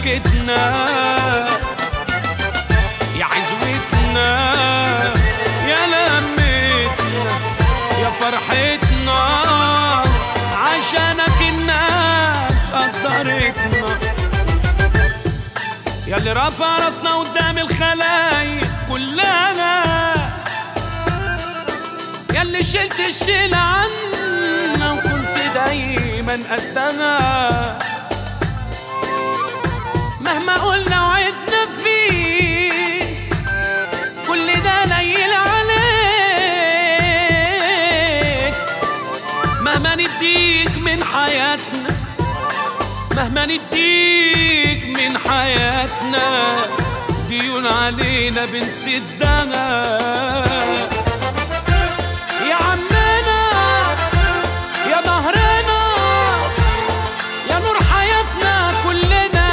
ضحكتنا يا عزوتنا يا لمتنا يا فرحتنا عشانك الناس قدرتنا يا اللي رافع راسنا قدام الخلايق كلنا يا اللي شلت الشيل عنا وكنت دايما قدها مهما قلنا وعدنا فيه كل ده ليل عليك مهما نديك من حياتنا مهما نديك من حياتنا ديون علينا بنسدها يا عمنا يا ظهرنا يا نور حياتنا كلنا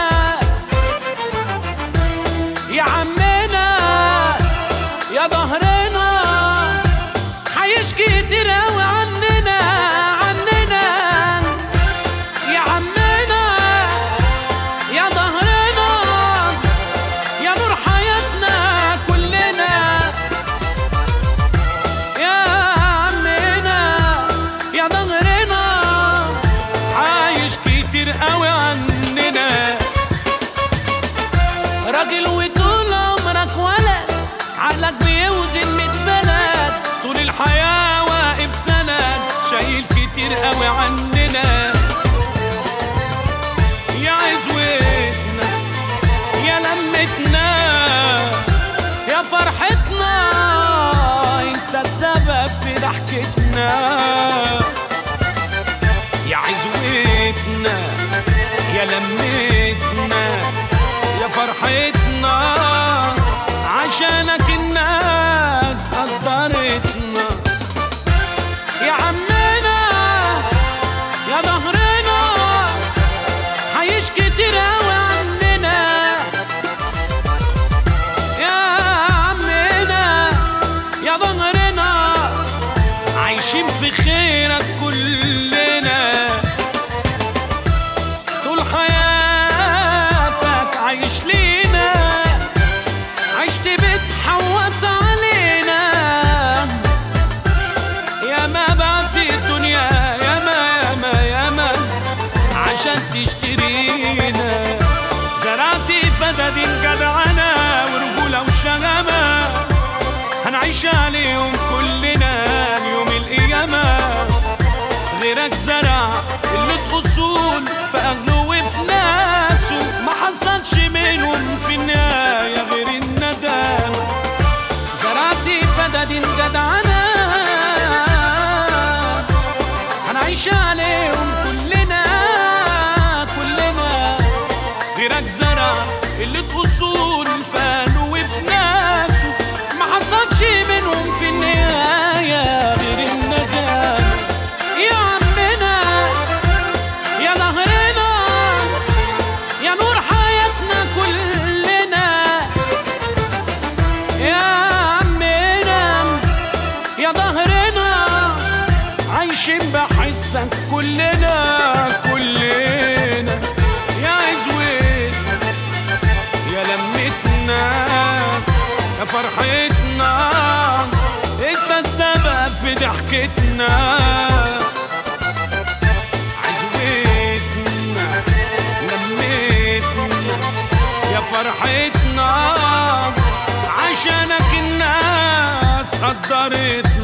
يا عمنا يا ظهرنا حيشكي كتير قوي عننا عننا يا عمنا يا ظهرنا يا نور حياتنا كلنا يا عمنا يا ظهرنا عايش كتير قوي عننا راجل وطول عمرك ولد عقلك بيوزن ميت بلد طول الحياة واقف سند شايل كتير قوي عننا يا عزوتنا يا لمتنا يا فرحتنا انت السبب في ضحكتنا يا عزوتنا يا لمتنا يا فرحتنا عشانك الناس قدرتنا يا عمنا يا ظهرنا عايش كتير قوي عننا يا عمنا يا ظهرنا عايشين في خيرك كلنا طول حياتك عايش لينا عشت بتحوط علينا يا ما بعت الدنيا يا ما يا ما يا ما عشان تشترينا زرعت فدادين جدعنة ورجولة وشغمة هنعيش عليهم كلنا يوم القيامة غيرك زرع قلة أصول في أهله وفي ناسه ما حصلش منهم في النهاية غير الندامة زرعت فدادين جدعنة هنعيش عليهم كلنا كلنا غيرك زرع قلة أصول في أهله وفي ناسه ما حصلش منهم في النهاية غير الندامة يا عمنا يا ظهرنا يا نور حياتنا كلنا يا عمنا يا ظهرنا عايشين بحسك كلنا كلنا يا عزوتنا يا لمتنا يا فرحتنا انت السبب في ضحكتنا عزوتنا لمتنا يا فرحتنا عشانك الناس قدرتنا